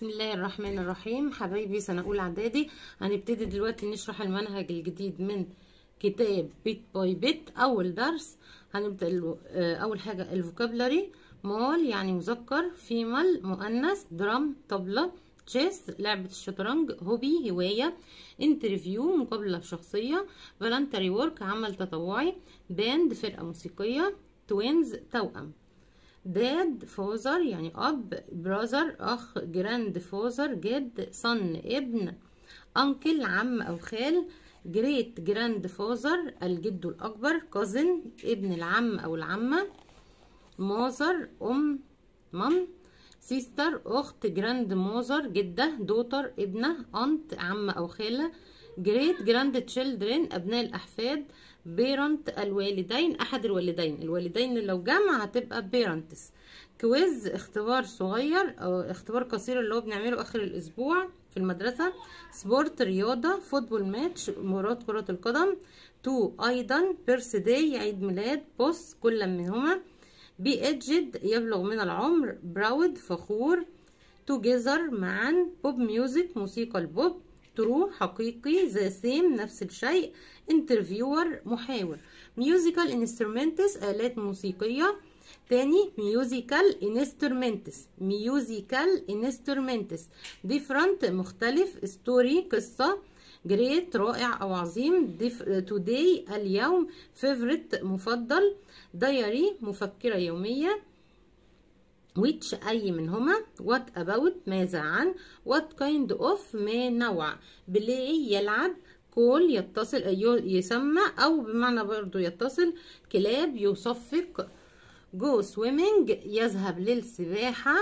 بسم الله الرحمن الرحيم حبايبي سنة أولى إعدادي هنبتدي دلوقتي نشرح المنهج الجديد من كتاب بيت باي بيت أول درس هنبدأ ال- آه، أول حاجة الفوكابلري مال يعني مذكر فيمال مؤنث درام طبلة تشيس لعبة الشطرنج هوبي هواية انترفيو مقابلة شخصية فالنتري ورك عمل تطوعي باند فرقة موسيقية توينز توأم داد فوزر يعني أب براذر أخ جراند فوزر جد صن ابن أنكل عم أو خال جريت جراند فوزر الجد الأكبر كازن ابن العم أو العمة مازر أم مام سيستر أخت جراند مازر جدة دوتر ابنة أنت عم أو خالة جريت جراند تشيلدرين أبناء الأحفاد بيرنت الوالدين أحد الوالدين الوالدين لو جمع هتبقى بيرنتس كويز اختبار صغير أو اختبار قصير اللي هو بنعمله آخر الأسبوع في المدرسة سبورت رياضة فوتبول ماتش مباراة كرة القدم تو أيضا بيرث داي عيد ميلاد بوس كل منهما بي اجد يبلغ من العمر براود فخور توجذر معا بوب ميوزك موسيقى البوب ترو حقيقي ذا سيم نفس الشيء انترفيور محاور ميوزيكال انسترومنتس آلات موسيقية تاني ميوزيكال انسترومنتس ميوزيكال انسترومنتس ديفرنت مختلف ستوري قصة جريت رائع او عظيم توداي اليوم فيفورت مفضل دايري مفكرة يومية which أي منهما what about ماذا عن what kind of ما نوع play يلعب كول يتصل يسمى أو بمعنى برضو يتصل كلاب يصفق go swimming يذهب للسباحة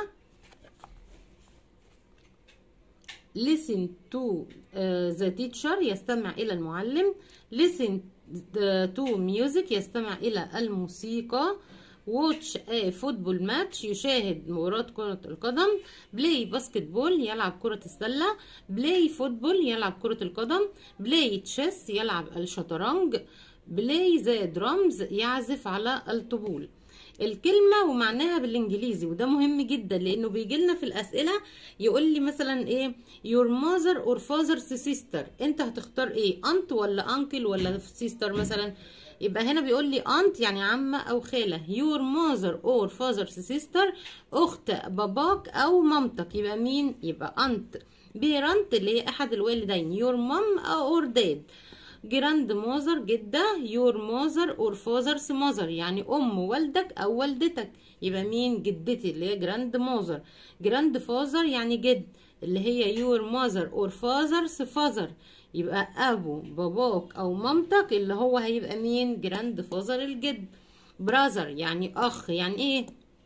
listen to uh, the teacher يستمع إلى المعلم listen to music يستمع إلى الموسيقى watch a football match يشاهد مباراة كرة القدم play basketball يلعب كرة السلة play football يلعب كرة القدم play chess يلعب الشطرنج play the drums يعزف على الطبول الكلمة ومعناها بالانجليزي وده مهم جدا لانه بيجي لنا في الاسئلة يقول لي مثلا ايه your mother or father's sister انت هتختار ايه انت ولا انكل ولا سيستر مثلا يبقى هنا بيقول لي انت يعني عمة او خالة your mother or father's sister اخت باباك او مامتك يبقى مين يبقى انت بيرنت اللي هي احد الوالدين your mom or dad جراند ماذر جدة يور ماذر اور فازرز ماذر يعني أم والدك أو والدتك يبقى مين جدتي اللي هي جراند ماذر جراند فازر يعني جد اللي هي يور ماذر اور فازرز فازر يبقى أبو باباك أو مامتك اللي هو هيبقى مين جراند فازر الجد براذر يعني أخ يعني إيه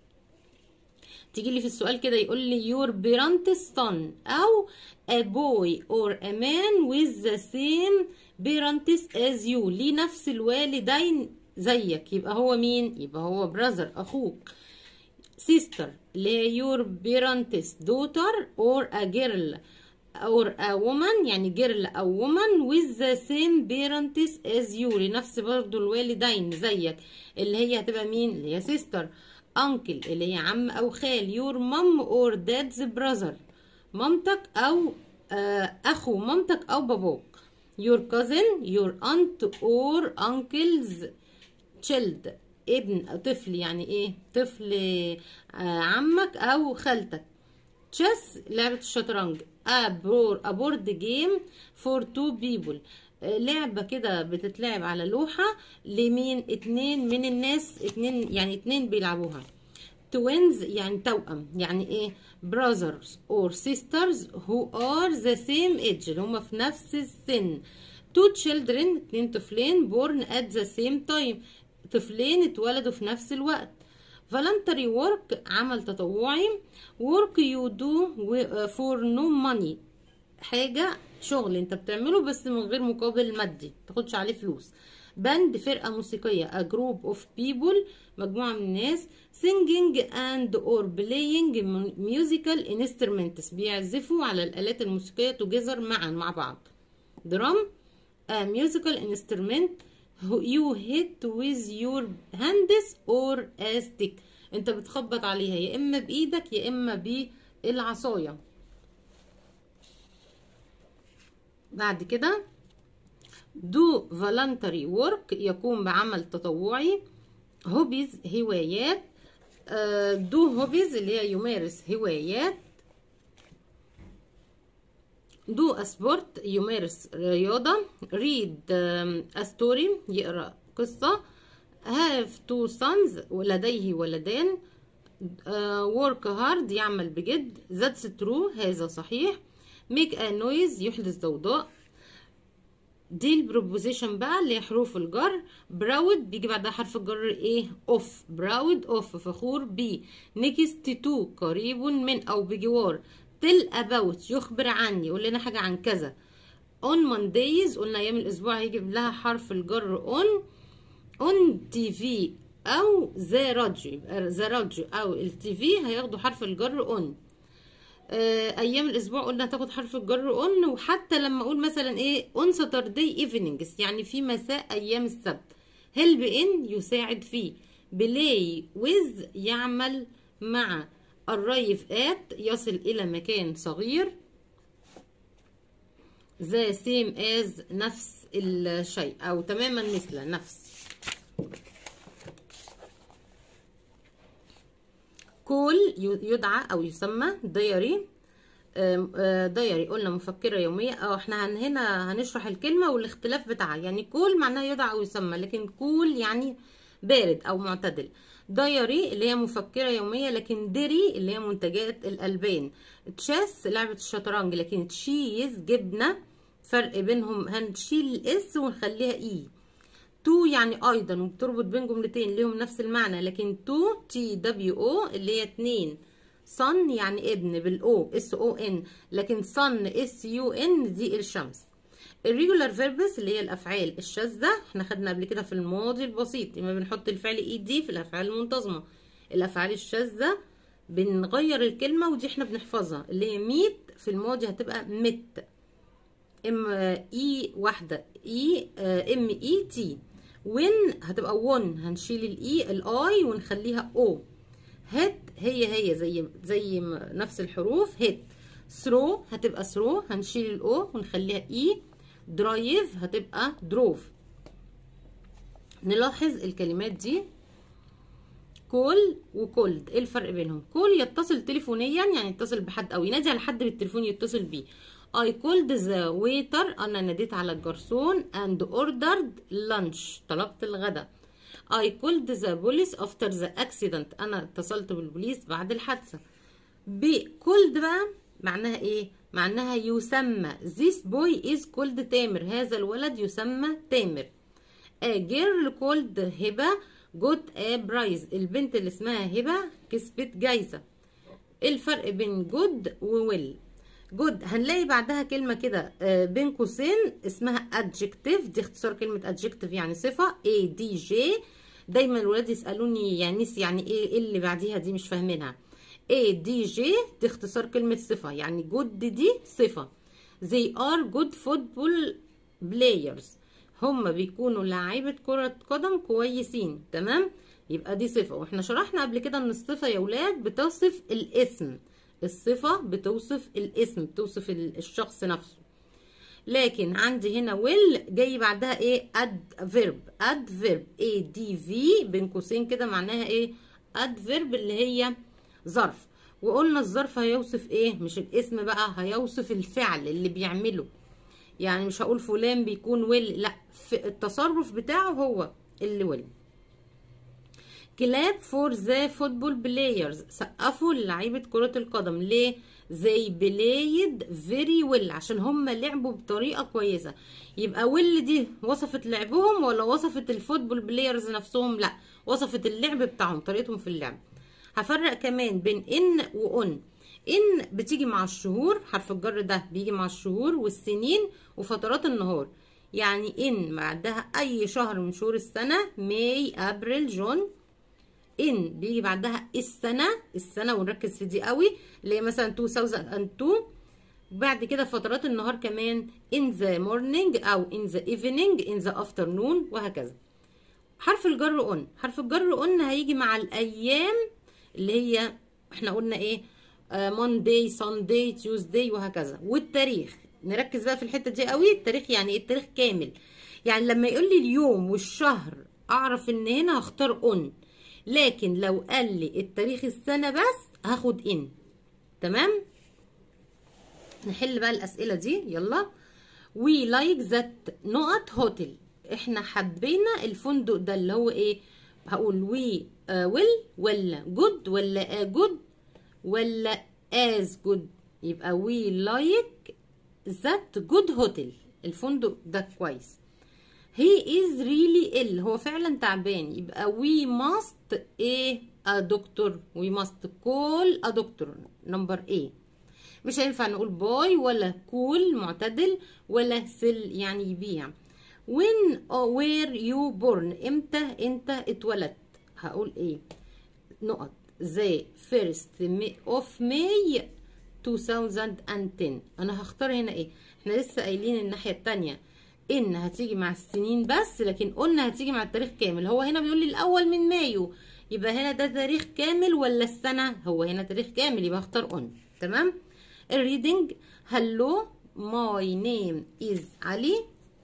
تيجي لي في السؤال كده يقول لي your parents son او a boy or a man with the same parents as you ليه نفس الوالدين زيك يبقى هو مين يبقى هو brother اخوك sister اللي هي your parents daughter or a girl or a woman يعني girl او woman with the same parents as you لنفس برضو الوالدين زيك اللي هي هتبقى مين اللي هي sister انكل اللي هي عم او خال يور مام اور دادز براذر مامتك او آه اخو مامتك او باباك يور كازن يور انت اور انكلز تشيلد ابن طفل يعني ايه طفل آه عمك او خالتك تشيس لعبة الشطرنج ابور ابورد جيم فور تو بيبل لعبة كده بتتلعب على لوحة لمين اتنين من الناس اتنين يعني اتنين بيلعبوها توينز يعني توأم يعني ايه brothers or sisters who are the same age اللي هما في نفس السن two children اتنين طفلين born at the same time طفلين اتولدوا في نفس الوقت voluntary work عمل تطوعي work you do for no money حاجة شغل انت بتعمله بس من غير مقابل مادي تاخدش عليه فلوس باند فرقة موسيقية a group of people مجموعة من الناس singing and or playing musical instruments بيعزفوا على الآلات الموسيقية together معا مع بعض drum a musical instrument you hit with your hands or a stick انت بتخبط عليها يا اما بايدك يا اما بالعصايه بعد كده do voluntary work يقوم بعمل تطوعي hobbies هوايات آه، do hobbies اللي هي يمارس هوايات do a sport يمارس رياضة read um, a story يقرأ قصة have two sons ولديه ولدان uh, work hard يعمل بجد that's true هذا صحيح make a noise يحدث ضوضاء دي البروبوزيشن بقى اللي هي حروف الجر براود بيجي بعدها حرف الجر ايه اوف براود اوف فخور بي نيكست تو قريب من او بجوار تل اباوت يخبر عني يقول لنا حاجه عن كذا اون مانديز قلنا ايام الاسبوع هيجيب لها حرف الجر اون اون تي في او ذا راديو يبقى ذا راديو او التي في هياخدوا حرف الجر اون آه، ايام الاسبوع قلنا تاخد حرف الجر اون وحتى لما اقول مثلا ايه اون ساتردي ايفنينجز يعني في مساء ايام السبت هيلب ان يساعد فيه بلاي ويز يعمل مع الريف ات يصل الى مكان صغير ذا سيم از نفس الشيء او تماما مثل نفس كول يدعى او يسمى دياري دياري قلنا مفكره يوميه اه احنا هن هنا هنشرح الكلمه والاختلاف بتاعها يعني كول معناها يدعى او يسمى لكن كول يعني بارد او معتدل دايري اللي هي مفكره يوميه لكن ديري اللي هي منتجات الالبان تشيس لعبه الشطرنج لكن تشيز جبنه فرق بينهم هنشيل الاس ونخليها اي تو يعني ايضا وبتربط بين جملتين ليهم نفس المعنى لكن تو تي دبليو او اللي هي اتنين صن يعني ابن بالاو اس او ان لكن صن اس يو ان دي الشمس الريجولار فيربس اللي هي الافعال الشاذه احنا خدنا قبل كده في الماضي البسيط لما بنحط الفعل اي دي في الافعال المنتظمه الافعال الشاذه بنغير الكلمه ودي احنا بنحفظها اللي هي ميت في الماضي هتبقى مت ام اي واحده اي ام اي تي وين هتبقى ون هنشيل الاي الاي ونخليها او هيت هي هي زي زي نفس الحروف هيت ثرو هتبقى ثرو هنشيل الاو ونخليها اي درايف هتبقى دروف نلاحظ الكلمات دي كول وكولد ايه الفرق بينهم كول يتصل تليفونيا يعني يتصل بحد او ينادي على حد بالتليفون يتصل بيه I called the waiter أنا ناديت على الجرسون and ordered lunch طلبت الغداء I called the police after the accident أنا اتصلت بالبوليس بعد الحادثة ب called بقى معناها إيه؟ معناها يسمى this boy is called تامر هذا الولد يسمى تامر a girl called هبة got a prize البنت اللي اسمها هبة كسبت جايزة الفرق بين good و will جود هنلاقي بعدها كلمة كده بين قوسين اسمها adjective دي اختصار كلمة adjective يعني صفة A D J دايما الولاد يسألوني يعني نسي يعني ايه ايه اللي بعديها دي مش فاهمينها A D J دي اختصار كلمة صفة يعني جود دي صفة they are good football players هم بيكونوا لاعيبة كرة قدم كويسين تمام يبقى دي صفة واحنا شرحنا قبل كده ان الصفة يا ولاد بتصف الاسم الصفة بتوصف الاسم بتوصف الشخص نفسه لكن عندي هنا will جاي بعدها ايه adverb adverb a d v بين قوسين كده معناها ايه adverb اللي هي ظرف وقلنا الظرف هيوصف ايه مش الاسم بقى هيوصف الفعل اللي بيعمله يعني مش هقول فلان بيكون will لا في التصرف بتاعه هو اللي will كلاب فور ذا فوتبول بلايرز سقفوا للعيبة كرة القدم ليه؟ زي بلايد فيري ويل عشان هم لعبوا بطريقة كويسة يبقى ويل دي وصفت لعبهم ولا وصفت الفوتبول بلايرز نفسهم لا وصفت اللعب بتاعهم طريقتهم في اللعب هفرق كمان بين ان وان ان بتيجي مع الشهور حرف الجر ده بيجي مع الشهور والسنين وفترات النهار يعني ان بعدها اي شهر من شهور السنة ماي ابريل جون ان بيجي بعدها السنة السنة ونركز في دي قوي اللي هي مثلا 2002 بعد كده فترات النهار كمان in the morning او in the evening in the afternoon وهكذا حرف الجر on حرف الجر on هيجي مع الايام اللي هي احنا قلنا ايه ماندي ساندي تيوزداي وهكذا والتاريخ نركز بقى في الحته دي قوي التاريخ يعني ايه التاريخ كامل يعني لما يقول لي اليوم والشهر اعرف ان هنا هختار اون لكن لو قال لي التاريخ السنه بس هاخد ان تمام نحل بقى الاسئله دي يلا وي لايك ذات نقط هوتيل احنا حبينا الفندق ده اللي هو ايه هقول وي ويل ولا جود ولا جود ولا از جود يبقى وي لايك ذات جود هوتيل الفندق ده كويس he is really ill هو فعلا تعبان يبقى we must ايه a doctor we must call a doctor number A مش هينفع نقول باي ولا كول معتدل ولا سل يعني يبيع when or where you born امتى انت اتولدت هقول ايه نقط the first of May 2010 انا هختار هنا ايه احنا لسه قايلين الناحيه التانية ان هتيجي مع السنين بس لكن قلنا هتيجي مع التاريخ كامل هو هنا بيقول لي الاول من مايو يبقى هنا ده تاريخ كامل ولا السنه هو هنا تاريخ كامل يبقى هختار اون تمام الريدنج هلو ماي نيم از علي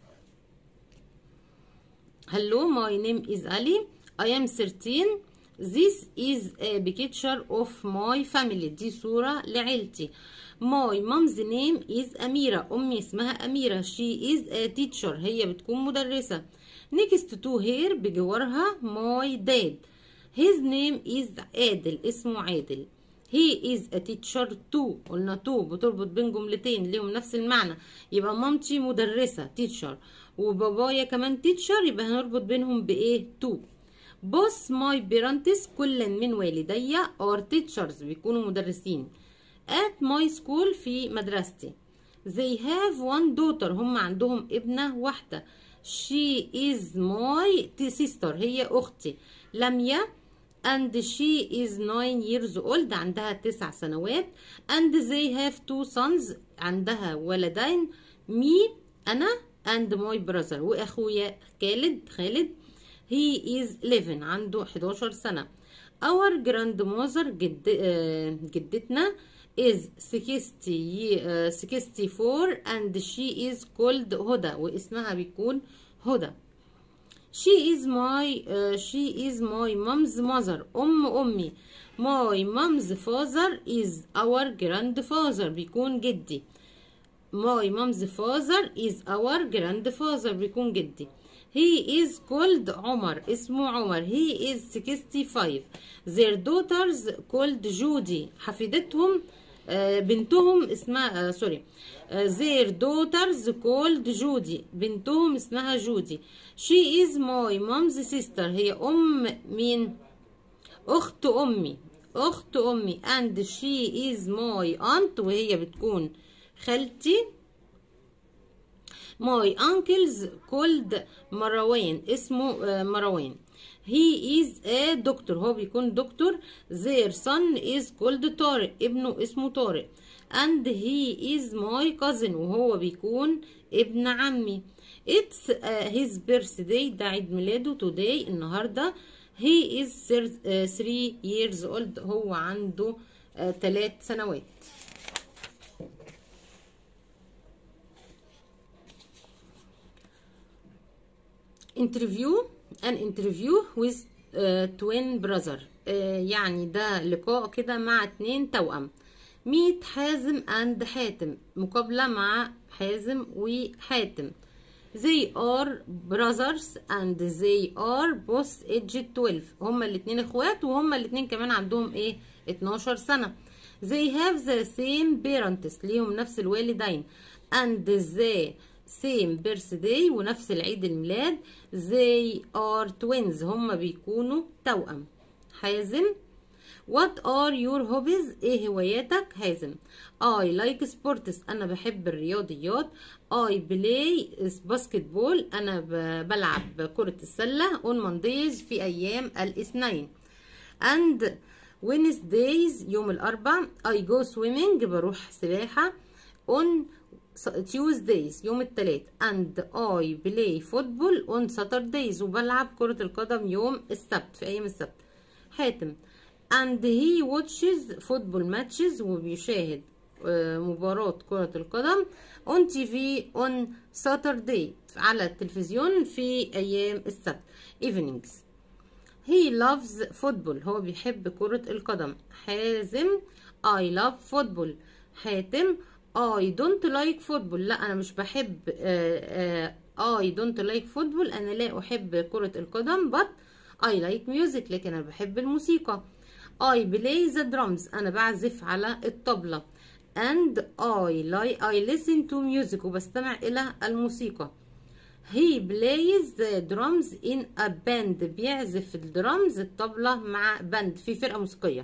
هلو ماي نيم از علي I am 13 This is a picture of my family دي صورة لعيلتي My mom's name is أميرة أمي اسمها أميرة She is a teacher هي بتكون مدرسة Next to her بجوارها my dad His name is عادل اسمه عادل He is a teacher too قلنا too بتربط بين جملتين ليهم نفس المعنى يبقى مامتي مدرسة teacher وبابايا كمان teacher يبقى هنربط بينهم بإيه too both my parents كل من والدي are teachers بيكونوا مدرسين at my school في مدرستي they have one daughter هم عندهم ابنة واحدة she is my sister هي أختي لميا and she is nine years old عندها تسع سنوات and they have two sons عندها ولدين me أنا and my brother وأخويا خالد خالد he is 11 عنده 11 سنة our grandmother جد جدتنا is 60 64 and she is called هدى واسمها بيكون هدى she is my uh, she is my mom's mother أم أمي my mom's father is our grandfather بيكون جدي my mom's father is our grandfather بيكون جدي he is called عمر اسمه عمر he is 65 their daughters called جودي حفيدتهم بنتهم اسمها سوري their daughters called جودي بنتهم اسمها جودي she is my mom's sister هي ام مين اخت امي اخت امي and she is my aunt وهي بتكون خالتي my uncles called مروان اسمه مروان he is a doctor هو بيكون دكتور their son is called طارق ابنه اسمه طارق and he is my cousin وهو بيكون ابن عمي it's uh, his birthday ده عيد ميلاده today النهاردة he is 3 years old هو عنده 3 uh, سنوات interview an interview with uh, twin brother uh, يعني ده لقاء كده مع اتنين توأم ميت حازم اند حاتم مقابلة مع حازم وحاتم they are brothers and they are both aged 12 هما الاتنين اخوات وهما الاتنين كمان عندهم ايه 12 سنة they have the same parents ليهم نفس الوالدين and they same birthday ونفس العيد الميلاد they are twins هما بيكونوا توأم حازم what are your hobbies ايه هواياتك حازم I like sports انا بحب الرياضيات I play basketball انا بلعب كرة السلة on Mondays في ايام الاثنين and Wednesdays يوم الاربع I go swimming بروح سباحة on Tuesdays يوم الثلاث and I play football on Saturdays وبلعب كرة القدم يوم السبت في أيام السبت حاتم and he watches football matches وبيشاهد مباراة كرة القدم on TV on Saturday على التلفزيون في أيام السبت evenings he loves football هو بيحب كرة القدم حازم I love football حاتم I don't like football لا أنا مش بحب آه آه I don't like football أنا لا أحب كرة القدم but I like music لكن أنا بحب الموسيقى I play the drums أنا بعزف على الطبلة and I like I listen to music وبستمع إلى الموسيقى he plays the drums in a band بيعزف الدرامز الطبلة مع باند في فرقة موسيقية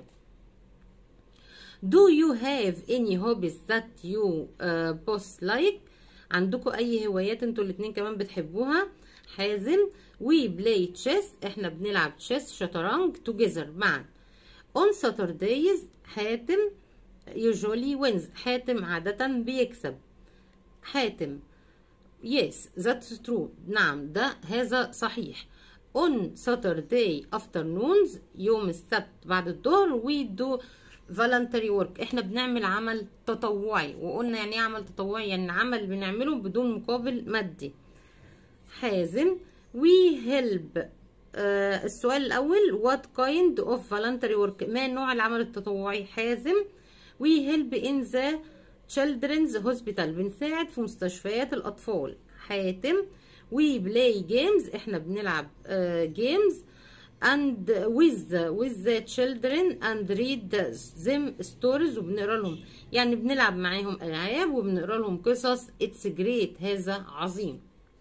do you have any hobbies that you uh, both like عندكم اي هوايات انتوا الاتنين كمان بتحبوها حازم we play chess احنا بنلعب chess شطرنج together معا on Saturdays حاتم usually wins حاتم عادة بيكسب حاتم yes that's true نعم ده هذا صحيح on Saturday afternoons يوم السبت بعد الظهر we do voluntary work احنا بنعمل عمل تطوعي وقلنا يعني ايه عمل تطوعي يعني عمل بنعمله بدون مقابل مادي حازم we help آه السؤال الاول what kind of voluntary work ما نوع العمل التطوعي حازم we help in the children's hospital بنساعد في مستشفيات الاطفال حاتم we play games احنا بنلعب آه games and with with the children and read them stories وبنقرا لهم يعني بنلعب معاهم العاب وبنقرا لهم قصص it's great هذا عظيم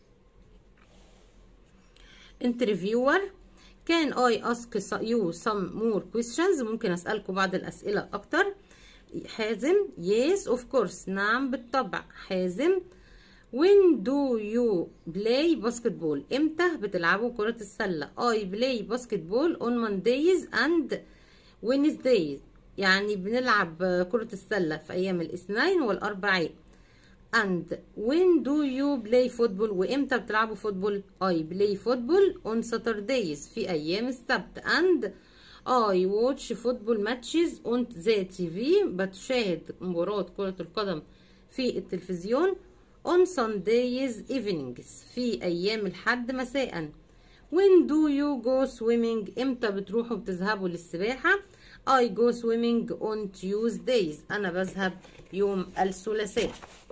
interviewer can I ask you some more questions ممكن اسالكم بعض الاسئله اكتر حازم yes of course نعم بالطبع حازم When do you play basketball? امتى بتلعبوا كرة السلة؟ I play basketball on Mondays and Wednesdays يعني بنلعب كرة السلة في أيام الاثنين والأربعاء and when do you play football وامتى بتلعبوا فوتبول I play football on Saturdays في أيام السبت and I watch football matches on the TV بتشاهد مباراة كرة القدم في التلفزيون on Sundays evenings في أيام الحد مساء when do you go swimming امتى بتروحوا بتذهبوا للسباحة I go swimming on Tuesdays أنا بذهب يوم الثلاثاء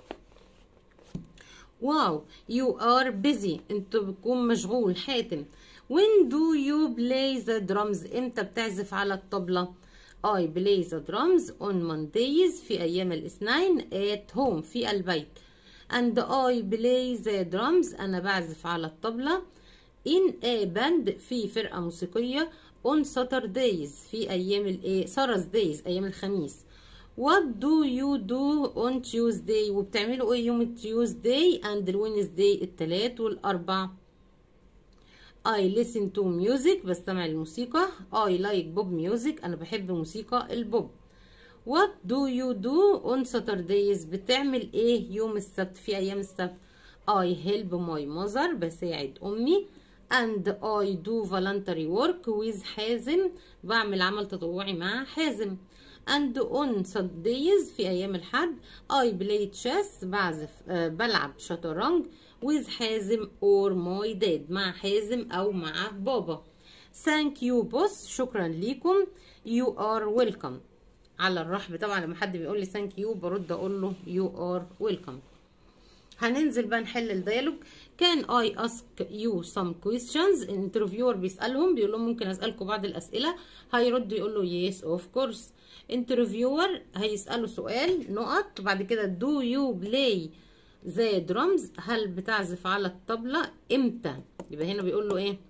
واو you are busy انت بتكون مشغول حاتم when do you play the drums امتى بتعزف على الطبلة I play the drums on Mondays في أيام الاثنين at home في البيت and I play the drums أنا بعزف على الطبلة in a band في فرقة موسيقية on Saturdays في أيام الايه Thursdays أيام الخميس What do you do on Tuesday وبتعملوا ايه يوم التيوزداي and الوينزداي التلات والأربع I listen to music بستمع الموسيقى I like pop music أنا بحب موسيقى البوب What do you do on Saturdays بتعمل ايه يوم السبت في ايام السبت I help my mother بساعد امي and I do voluntary work with حازم بعمل عمل تطوعي مع حازم and on Sundays في ايام الحد I play chess بعزف آه بلعب شطرنج with حازم or my dad مع حازم او مع بابا thank you boss شكرا ليكم you are welcome على الرحب طبعا لما حد بيقول لي ثانك يو برد اقول له يو ار ويلكم هننزل بقى نحل الديالوج كان اي اسك يو سم كويستشنز الانترفيور بيسالهم بيقول لهم ممكن اسالكم بعض الاسئله هيرد يقول له يس اوف كورس انترفيور هيساله سؤال نقط بعد كده دو يو بلاي ذا درامز هل بتعزف على الطبله امتى يبقى هنا بيقول له ايه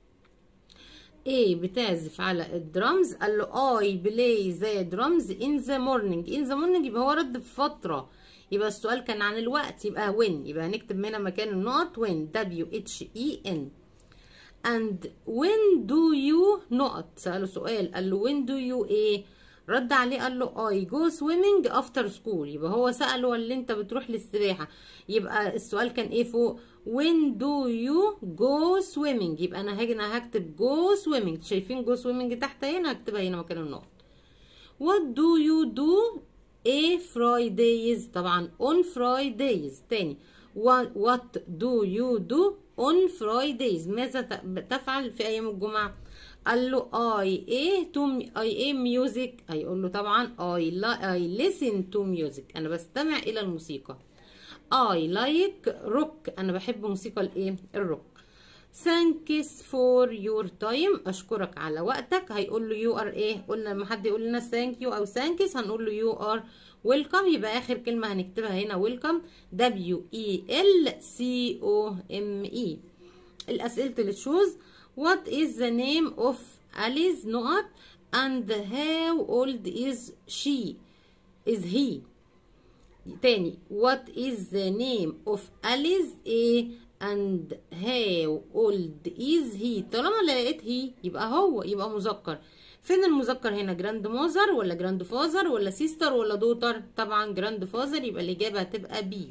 ايه بتعزف على الدرامز قال له اي بلاي ذا درامز ان ذا مورنينج ان ذا مورنينج يبقى هو رد في فتره يبقى السؤال كان عن الوقت يبقى when يبقى هنكتب هنا مكان النقط when W H E N and when do you نقط سأله سؤال قال له when do you ايه رد عليه قال له I go swimming after school يبقى هو سأله اللي انت بتروح للسباحة يبقى السؤال كان ايه فوق when do you go swimming يبقى انا هاجي انا هكتب go swimming شايفين go swimming تحت هنا هكتبها هنا مكان النقط what do you do A Fridays طبعا on Fridays تاني what do you do on Fridays ماذا تفعل في أيام الجمعة قال له I A to I A music هيقول له طبعا I, I listen to music أنا بستمع إلى الموسيقى I like rock أنا بحب موسيقى الإيه الروك thanks for your time أشكرك على وقتك هيقول له you are إيه قلنا لما حد يقول لنا thank you أو thanks هنقول له you are welcome يبقى آخر كلمة هنكتبها هنا welcome W E L C O M E الأسئلة اللي تشوز what is the name of Alice نقط and how old is she is he تاني what is the name of Alice A and how old is he طالما لقيت هي يبقى هو يبقى مذكر فين المذكر هنا جراند ماذر ولا جراند فازر ولا سيستر ولا دوتر طبعا جراند فازر يبقى الاجابه هتبقى بي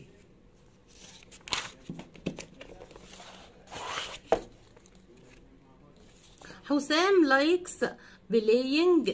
حسام لايكس بلاينج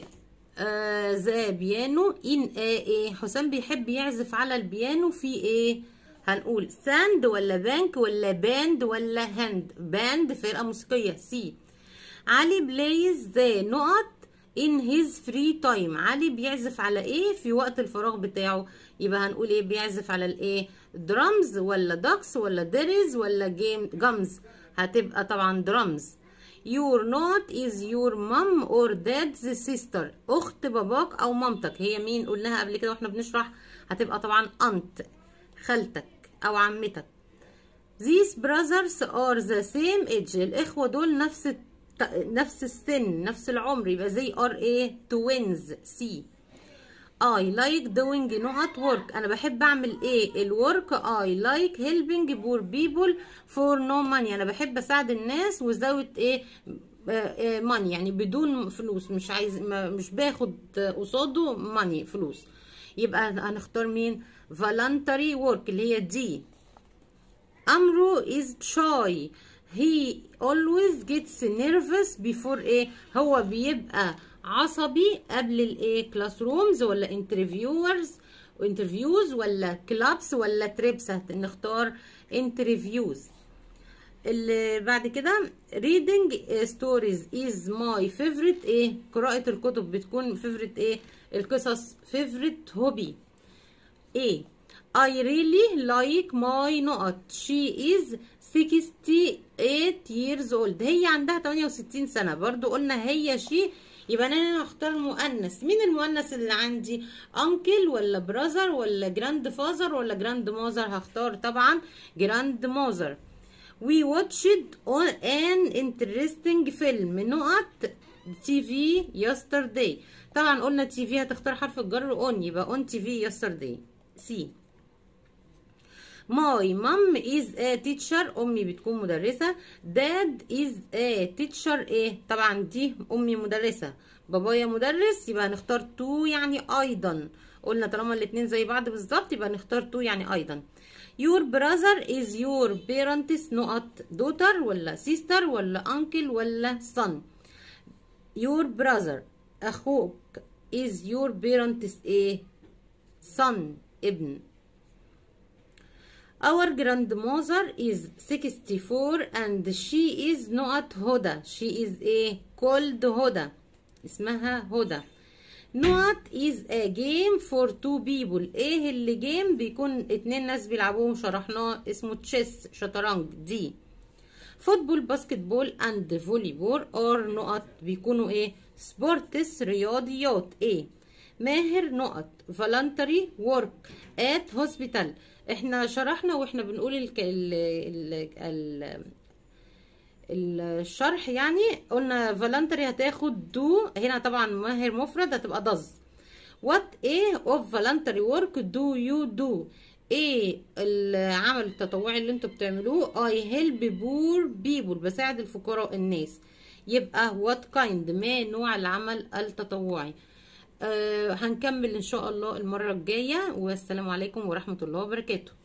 ذا بيانو ان ايه حسام بيحب يعزف على البيانو في ايه هنقول ساند ولا بانك ولا باند ولا هاند باند فرقه موسيقيه سي علي بلايز ذا نقط in his free time علي بيعزف على ايه في وقت الفراغ بتاعه يبقى هنقول ايه بيعزف على الايه درامز ولا داكس ولا دريز ولا جيم جامز هتبقى طبعا درامز your not is your mom or dad's sister اخت باباك او مامتك هي مين قلناها قبل كده واحنا بنشرح هتبقى طبعا aunt خالتك او عمتك these brothers are the same age الاخوه دول نفس نفس السن نفس العمر يبقى زي ار ايه توينز سي I like doing نقط work أنا بحب أعمل إيه الورك I like helping poor people for no money أنا بحب أساعد الناس without إيه ماني يعني بدون فلوس مش عايز مش باخد قصاده ماني فلوس يبقى هنختار مين voluntary work اللي هي دي أمرو is shy he always gets nervous before ايه هو بيبقى عصبي قبل الايه كلاس رومز ولا انترفيورز انترفيوز ولا كلابس ولا تريبس نختار انترفيوز اللي بعد كده reading stories is my favorite ايه قراءة الكتب بتكون favorite ايه القصص favorite hobby ايه I really like my نقط she is 68 years old هي عندها 68 سنة برضو قلنا هي شي يبقى انا هنا هختار مؤنث مين المؤنث اللي عندي انكل ولا براذر ولا جراند فازر ولا جراند ماذر هختار طبعا جراند ماذر we watched on an interesting film نقط تي في yesterday طبعا قلنا تي في هتختار حرف الجر اون يبقى اون تي في yesterday سي My mom is a teacher أمي بتكون مدرسة Dad is a teacher إيه طبعا دي أمي مدرسة بابايا مدرس يبقى هنختار تو يعني أيضا قلنا طالما الاتنين زي بعض بالظبط يبقى نختار تو يعني أيضا Your brother is your parents نقط daughter ولا sister ولا uncle ولا son Your brother أخوك is your parents إيه son ابن Our grandmother is 64 and she is not هدى she is a called هدى اسمها هدى not is a game for two people ايه اللي جيم بيكون اتنين ناس بيلعبوه شرحناه اسمه تشيس شطرنج دي فوتبول باسكت بول اند فولي بول اور نقط بيكونوا ايه سبورتس رياضيات ايه ماهر نقط فالنتري ورك ات هوسبيتال احنا شرحنا واحنا بنقول ال ال ال الشرح يعني قلنا فالنتري هتاخد دو هنا طبعا ماهر مفرد هتبقى دز وات ايه اوف فالنتري ورك دو يو دو ايه العمل التطوعي اللي انتوا بتعملوه اي هيلب بور بيبول بساعد الفقراء الناس يبقى وات كايند ما نوع العمل التطوعي آه هنكمل ان شاء الله المره الجايه والسلام عليكم ورحمه الله وبركاته